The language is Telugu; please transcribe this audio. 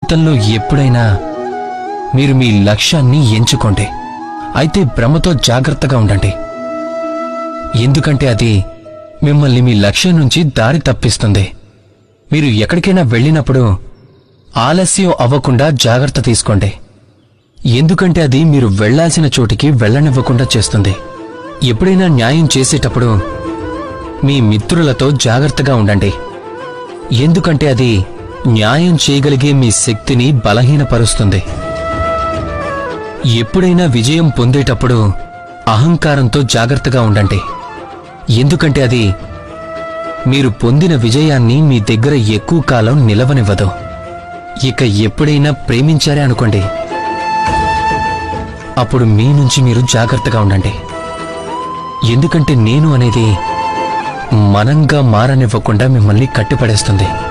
జీవితంలో ఎప్పుడైనా మీరు మీ లక్ష్యాన్ని ఎంచుకోండి అయితే భ్రమతో జాగ్రత్తగా ఉండండి ఎందుకంటే అది మిమ్మల్ని మీ లక్ష్యం నుంచి దారి తప్పిస్తుంది మీరు ఎక్కడికైనా వెళ్ళినప్పుడు ఆలస్యం అవ్వకుండా జాగ్రత్త తీసుకోండి ఎందుకంటే అది మీరు వెళ్ళాల్సిన చోటికి వెళ్ళనివ్వకుండా చేస్తుంది ఎప్పుడైనా న్యాయం చేసేటప్పుడు మీ మిత్రులతో జాగ్రత్తగా ఉండండి ఎందుకంటే అది న్యాయం చేయగలిగే మీ శక్తిని బలహీనపరుస్తుంది ఎప్పుడైనా విజయం పొందేటప్పుడు అహంకారంతో జాగ్రత్తగా ఉండండి ఎందుకంటే అది మీరు పొందిన విజయాన్ని మీ దగ్గర ఎక్కువ కాలం నిలవనివ్వదు ఇక ఎప్పుడైనా ప్రేమించారే అనుకోండి అప్పుడు మీ నుంచి మీరు జాగ్రత్తగా ఉండండి ఎందుకంటే నేను అనేది మనంగా మారనివ్వకుండా మిమ్మల్ని కట్టిపడేస్తుంది